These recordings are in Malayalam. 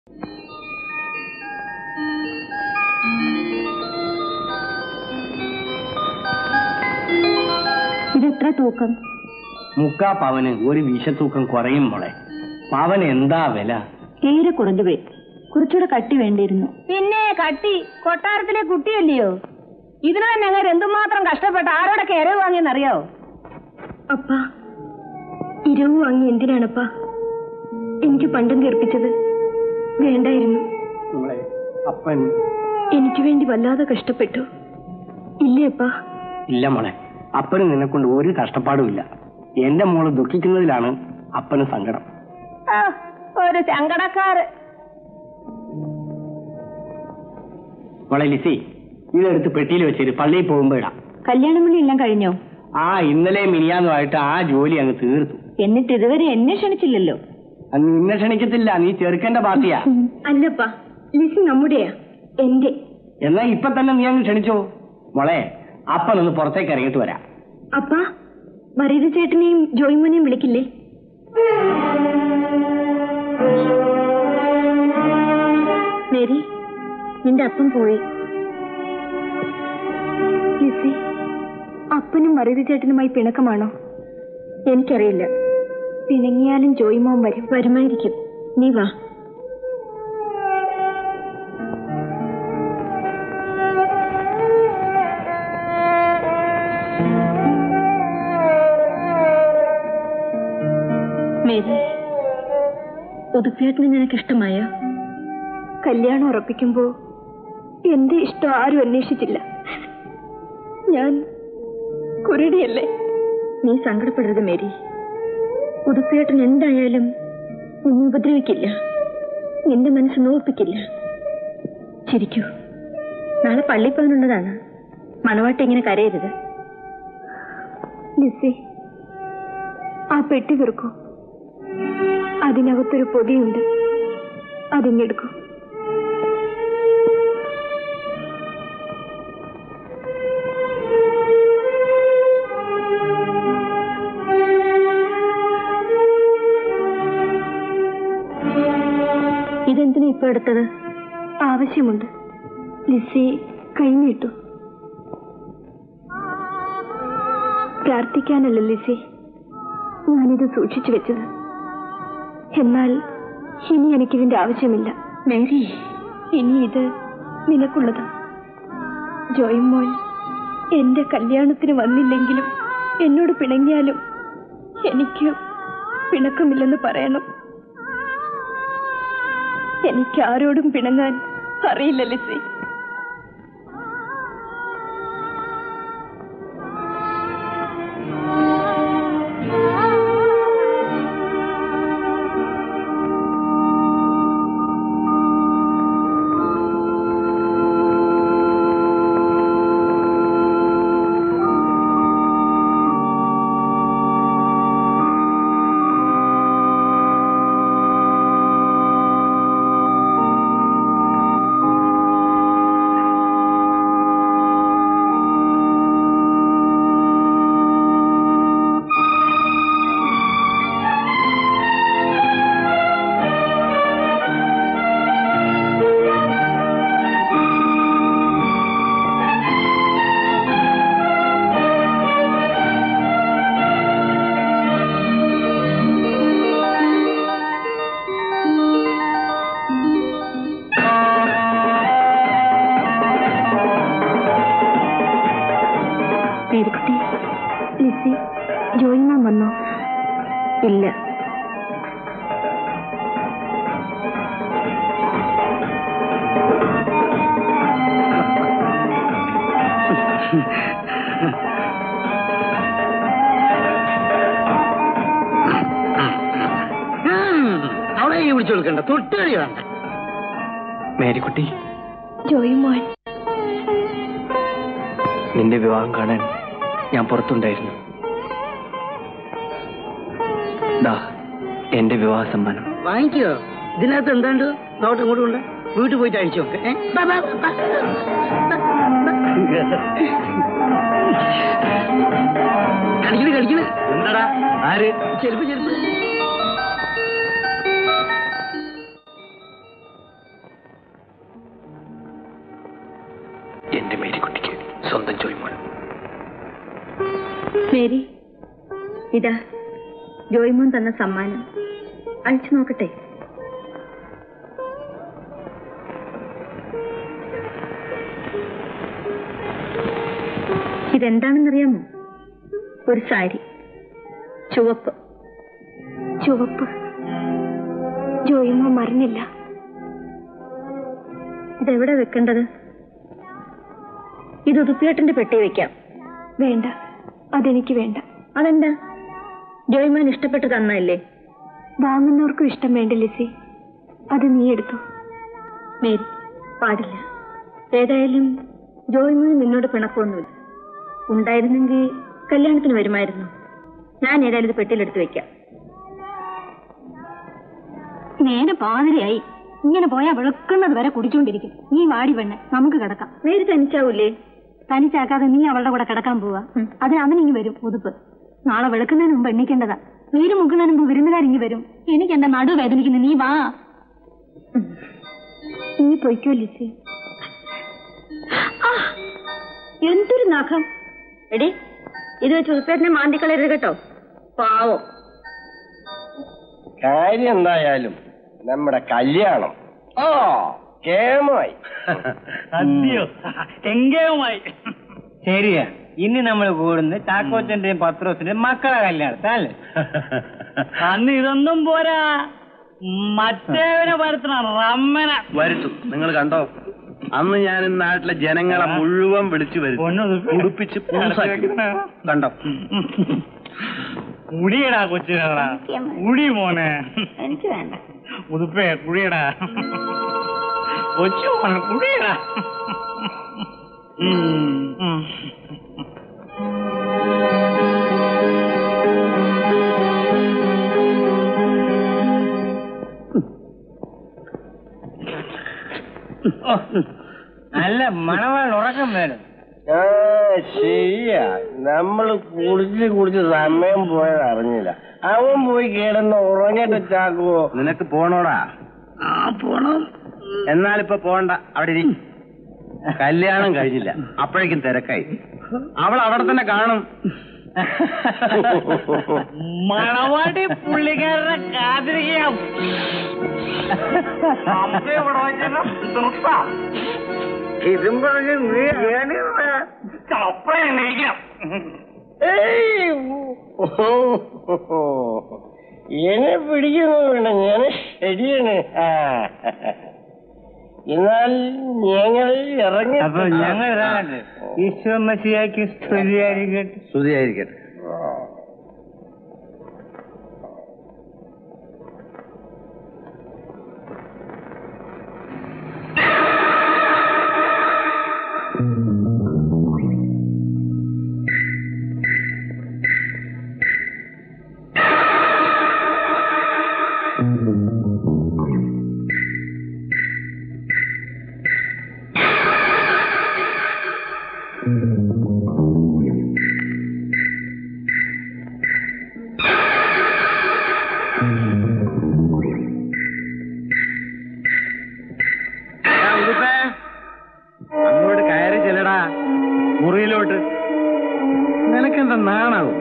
ഇതെത്ര തൂക്കം മുക്കാ പവന് ഒരു വിഷത്തൂക്കം കുറയും മോളെ പവൻ എന്താ വില തീരെ കുറഞ്ഞുപോയി കുറച്ചുകൂടെ കട്ടി വേണ്ടിയിരുന്നു പിന്നെ കട്ടി കൊട്ടാരത്തിലെ കുട്ടിയല്ലയോ ഇതിന് തന്നെ അങ്ങനെ എന്തുമാത്രം കഷ്ടപ്പെട്ട് ആരോടൊക്കെ എരവ് വാങ്ങിയെന്നറിയാവോ അപ്പ ഇരവ് വാങ്ങി എന്തിനാണപ്പാ എനിക്ക് പണ്ടും തീർപ്പിച്ചത് വേണ്ടായിരുന്നു മോളെ അപ്പൻ എനിക്ക് വേണ്ടി വല്ലാതെ കഷ്ടപ്പെട്ടു ഇല്ലേ അപ്പാ ഇല്ല മോളെ അപ്പന് നിന്നെക്കൊണ്ട് ഒരു കഷ്ടപ്പാടും ഇല്ല എന്റെ മോള് ദുഃഖിക്കുന്നതിലാണ് അപ്പന് സങ്കടം ആ, ഒരു ചങ്കടക്കാര് മോളെ ലിസി ഇതെടുത്ത് പെട്ടിയിൽ വെച്ചിട്ട് പള്ളിയിൽ പോകുമ്പോ ഇടാം കല്യാണമണി എല്ലാം കഴിഞ്ഞോ ആ ഇന്നലെ മിനിയാന്നുമായിട്ട് ആ ജോലി അങ്ങ് തീർത്തു എന്നിട്ട് ഇതുവരെ എന്നെ ക്ഷണിച്ചില്ലല്ലോ അത് നിന്നെ ക്ഷണിക്കത്തില്ല നീ ചെറുക്കന്റെ പാർട്ടിയാ അല്ലപ്പാ ലിസി നമ്മുടെയാ എന്റെ എന്നാ ഇപ്പൊ തന്നെ നീ അങ്ങ് ക്ഷണിച്ചോ മോളെ അപ്പനൊന്ന് പുറത്തേക്ക് ഇറങ്ങിയിട്ട് വരാം അപ്പാ വരീത ചേട്ടനെയും ജോയിമോനെയും വിളിക്കില്ലേ മേരി നിന്റെ അപ്പം പോയി ലിസി അപ്പനും വരീത ചേട്ടനുമായി പിണക്കമാണോ എനിക്കറിയില്ല പിണങ്ങിയാലും ജോയിമോൻ വരും വരുമായിരിക്കും നീ വാ മേരി ഉതുപ്പിയേട്ടന് നിനക്ക് ഇഷ്ടമായോ കല്യാണം ഉറപ്പിക്കുമ്പോ എന്റെ ഇഷ്ടം ആരും അന്വേഷിച്ചില്ല ഞാൻ കുരുടിയല്ലേ നീ സങ്കടപ്പെടരുത് മേരി ഉതുപ്പിയേട്ടൻ എന്തായാലും നിന്നെ ഉപദ്രവിക്കില്ല നിന്റെ മനസ്സ് നോവിപ്പിക്കില്ല ചിരിക്കൂ നാളെ പള്ളി പോകാനുള്ളതാണ് മണവാട്ടി ഇങ്ങനെ കരയരുത് ലിസി ആ പെട്ടി തീർക്കൂ അതിനകത്തൊരു പൊതിയുണ്ട് അതിങ്ങെടുക്കൂ ഇതെന്തിനാ ഇപ്പൊ എടുത്തത് ആവശ്യമുണ്ട് ലിസി കഴിഞ്ഞിട്ടു പ്രാർത്ഥിക്കാനല്ല ലിസി ഞാനിത് സൂക്ഷിച്ചു വെച്ചത് എന്നാൽ ഇനി എനിക്കിതിന്റെ ആവശ്യമില്ല മേരി ഇനി ഇത് നിനക്കുള്ളതാ ജോയിമോൻ എന്റെ കല്യാണത്തിന് വന്നില്ലെങ്കിലും എന്നോട് പിണങ്ങിയാലും എനിക്ക് പിണക്കമില്ലെന്ന് പറയണം എനിക്ക് ആരോടും പിണങ്ങാൻ അറിയില്ല ലിസി മേരിക്കുട്ടി ലിസി ജോയിമാൻ വന്നോ ഇല്ല അവിടെ ഈ പിടിച്ചു കൊടുക്കണ്ട തൊട്ടുകളി വേണ്ട മേരിക്കുട്ടി ജോയിമോൻ നിന്റെ വിവാഹം കാണാൻ ഞാൻ പുറത്തുണ്ടായിരുന്നു ദാ എന്റെ വിവാഹ സമ്മാനം വാങ്ങിക്കോ ഇതിനകത്ത് എന്താണ്ട് നോട്ട് ഇങ്ങോട്ട് കൊണ്ട് വീട്ടിൽ പോയിട്ട് അഴിച്ചു നോക്ക് ഏ? ബാ, ബാ, ബാ, ബാ. കളിക്കണ് കളിക്കണ് എന്താടാ ആര് ചെരുപ്പ് ചെരുപ്പ് എന്റെ മേരിക്കുട്ടിക്ക് സ്വന്തം ജോയ്മോൻ മേരി ഇതാ ജോയ്മോൻ തന്ന സമ്മാനം അഴിച്ചു നോക്കട്ടെ ഇതെന്താണെന്നറിയാമോ ഒരു സാരി ചുവപ്പ് ചുവപ്പ് ജോയിമോ മറിഞ്ഞില്ല ഇതെവിടെ വെക്കേണ്ടത് ഇത് ഉതുപ്പിയേട്ടന്റെ പെട്ടി വെക്കാം വേണ്ട അതെനിക്ക് വേണ്ട അതെന്താ ജോയ്മാൻ ഇഷ്ടപ്പെട്ട് തന്നല്ലേ വാങ്ങുന്നവർക്കും ഇഷ്ടം വേണ്ട ലിസി അത് നീ എടുത്തു മേരി പാടില്ല ഏതായാലും ജോയ്മാൻ നിന്നോട് പിണക്കൊന്നുമില്ല ഉണ്ടായിരുന്നെങ്കിൽ കല്യാണത്തിന് വരുമായിരുന്നു ഞാൻ ഏതായാലും ഇത് പെട്ടിയിലെടുത്ത് വെക്കാം നേരെ പാതിരയായി ഇങ്ങനെ പോയാ വെളുക്കുന്നത് വരെ കുടിച്ചോണ്ടിരിക്കും നീ വാടി പെണ്ണെ നമുക്ക് കിടക്കാം മേരി തനിച്ചാവൂലേ തനിച്ചാക്കാതെ നീ അവളുടെ കൂടെ കിടക്കാൻ പോവാ അതിന് അവനിങ്ങി വരും ഉതുപ്പ് നാളെ വെളുക്കുന്നതിന് മുമ്പ് എണ്ണിക്കേണ്ടതാ നീര് മുക്കുന്നതിന് മുമ്പ് വിരുന്നുകാരിങ്ങി വരും എനിക്ക് എന്റെ നടു വേദനിക്കുന്നു നീ വാ നീ പൊയ്ക്കോ ലിസി ആ, എന്തൊരു നഖം എടി ഇത് വെച്ച് ഉപ്പേട്ടനെ മാന്തിക്കളയരുത് കേട്ടോ പാവം കാര്യം എന്തായാലും നമ്മുടെ കല്യാണം ഓ കേമായി അതെയോ എങ്കേവുമായി ശരിയാ ഇനി നമ്മൾ കൂടുന്നത് ചാക്കോച്ചന്റെയും പത്രോസിന്റെയും മക്കളെ കല്യാണത്തല്ലേ അന്ന് ഇതൊന്നും പോരാ മറ്റേവനെ വരുത്തണം റമ്മന വരുത്തും നിങ്ങൾ കണ്ടോ അന്ന് ഞാൻ ഈ നാട്ടിലെ ജനങ്ങളെ മുഴുവൻ വിളിച്ചു പൊന്നു വരും ഉതുപ്പേ. ഉടുപ്പിച്ച് പൂസാക്കി കണ്ടോ കുടിയടാ കൊച്ചിനടാ കുടി മോനെ എനിക്ക് വേണ്ട ഉതുപ്പേ കുടിയടാ കൊച്ചു മോനെ കുടിയടാ ഉം. നല്ല മണവാൾ ഉറക്കം വേണം ആ ശരിയാ നമ്മള് കുടിച്ച് കുടിച്ച് സമയം പോയത് അറിഞ്ഞില്ല അവൻ പോയി കിടന്ന് ഉറങ്ങിട്ട് ചാക്കുവോ നിനക്ക് പോണോടാ ആ പോണം എന്നാലിപ്പോ പോണ്ട അവിടെ ഇരി കല്യാണം കഴിഞ്ഞില്ല അപ്പോഴേക്കും തിരക്കായി അവൾ അവിടെ തന്നെ കാണും മണവാട്ടി പുള്ളിക്കാരനെ കാത്തിരിക്കാം നമുക്ക് ഇവിടെ വെച്ചിട്ട് നിർത്താം ഇതും പറഞ്ഞ് നീ ചപ്പ എണീക്കണം ഏയ്! എന്നെ പിടിക്കുന്നു വേണ്ട ഞാൻ ശരിയാണ് ആ. എന്നാൽ ഞങ്ങൾ ഇറങ്ങി അപ്പൊ ഞങ്ങൾ ഇതാണ് ഈശോ മസിയാക്കി സ്തുതിയായിരിക്കട്ടെ സ്തുതിയായിരിക്കട്ടെ ആ, ഉടുപ്പേ, അങ്ങോട്ട് കയറി ചെല്ലടാ മുറിയിലോട്ട് നിനക്കെന്താ നാണാവും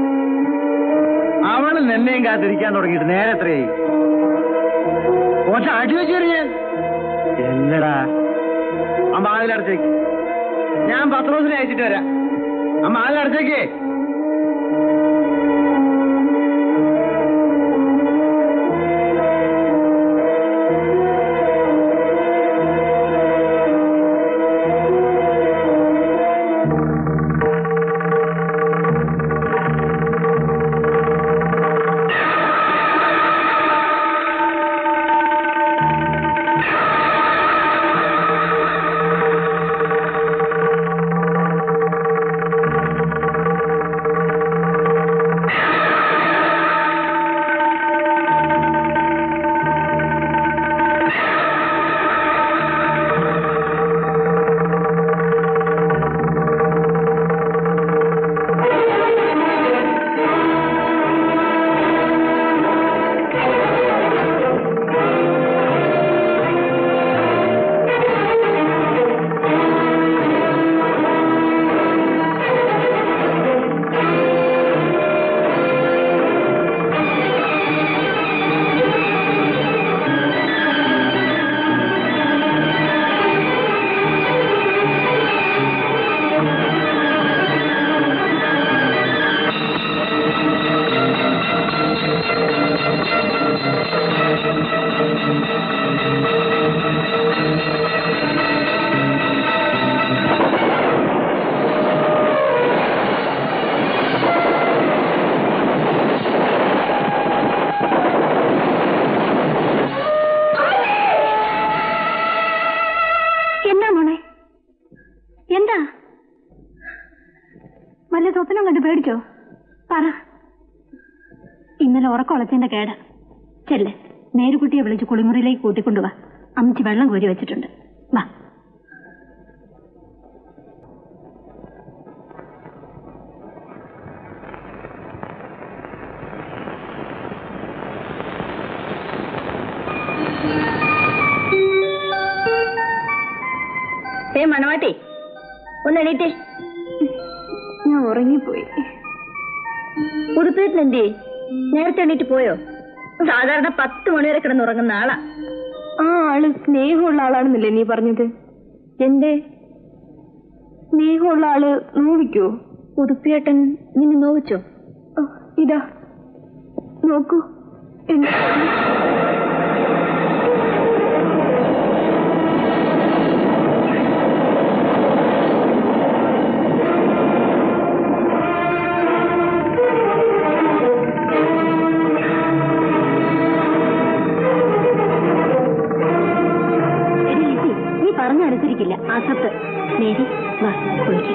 അവള് നിന്നെയും കാത്തിരിക്കാൻ തുടങ്ങിയിട്ട് നേരെ എത്രയായി കുറച്ച് അടി വെച്ചെറിയാൻ എന്നടാ അമ്മ അതിലടച്ചേക്ക് ഞാൻ പത്രോസിനെ അയച്ചിട്ട് വരാം അമ്മ അതിലടച്ചേക്കേ വല്ലതും കണ്ട് പേടിച്ചോ പറ ഇന്നലെ ഉറക്കമുളച്ചതിന്റെ കേട് ചെല്ല് നേരുകുട്ടിയെ വിളിച്ച് കുളിമുറിയിലേക്ക് കൂട്ടിക്കൊണ്ടുവാ അമ്മച്ചി വെള്ളം കോരി വെച്ചിട്ടുണ്ട് വാ ഏ മണവാട്ടി ഒന്ന് എണീറ്റേ ഞാൻ ഉറങ്ങിപ്പോയി പുതുപ്പേട്ടിൽ എന്തേ നേരത്തെ എണീറ്റ് പോയോ സാധാരണ പത്ത് മണി വരെ കിടന്നുറങ്ങുന്ന ആളാ ആ ആള് സ്നേഹമുള്ള ആളാണെന്നല്ലേ നീ പറഞ്ഞത് എന്തേ സ്നേഹമുള്ള ആള് നോവിക്കോ പുതുപ്പിയേട്ടൻ നിന്നെ നോവിച്ചോ ആ, ഇതാ നോക്കൂ എന്നെ എടി ലിസി, നീ പറഞ്ഞനുസരിക്കില്ല അസത്ത് മേരി വാ കുളിക്ക്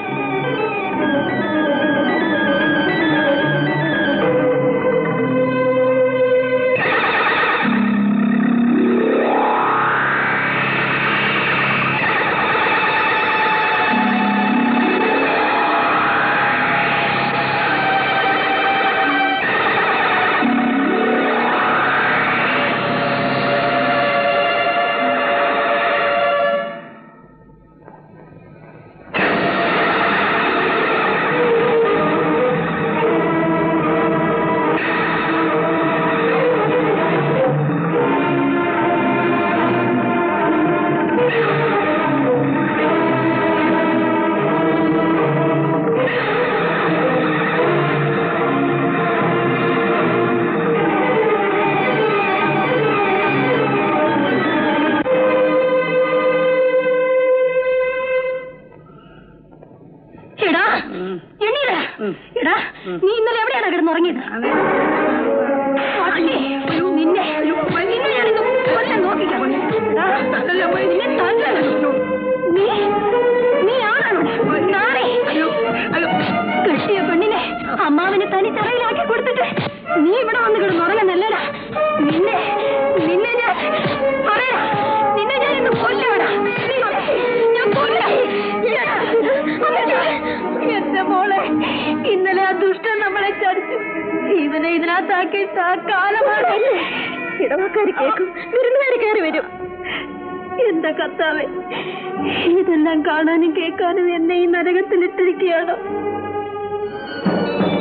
എടാ എണ്ണീടാ എടാ നീ ഇന്നലെ എവിടെയാണ് കിടന്നുറങ്ങിയത് അല്ലേ? നിന്നെ നിന്നെ ഞാനിന്ന് കൊല്ലാൻ നോക്കിക്കാം എടാ, നിന്നെ തല്ലാൻ. നീ നീ ആരാണ് നാളെ കെട്ടിയ പെണ്ണിനെ അമ്മാവിനെ തനിച്ചറയിലാക്കി കൊടുത്തിട്ട് നീ ഇവിടെ വന്ന് കിടന്നുറങ്ങുന്നല്ലടാ നിന്നെ നിന്നെ ഞാൻ പറയാ നിന്നെ ഞാൻ ഇന്ന് കൊല്ലവടാ ഞാൻ കൊല്ലാം എന്റെ മോളെ ഇന്നലെ ആ ദുഷ്ടൻ നമ്മളെ ചടിച്ചു ഇവനെ ഇതിനകത്താക്കിയിട്ട് ആ കാലമാണ് ഇടവക്കാര് കേൾക്കും വിരുന്നുകാര് കയറി വരും എന്താ കത്താവേ ഇതെല്ലാം കാണാനും കേൾക്കാനും എന്നെ ഈ നരകത്തിലിട്ടിരിക്കുകയാണോ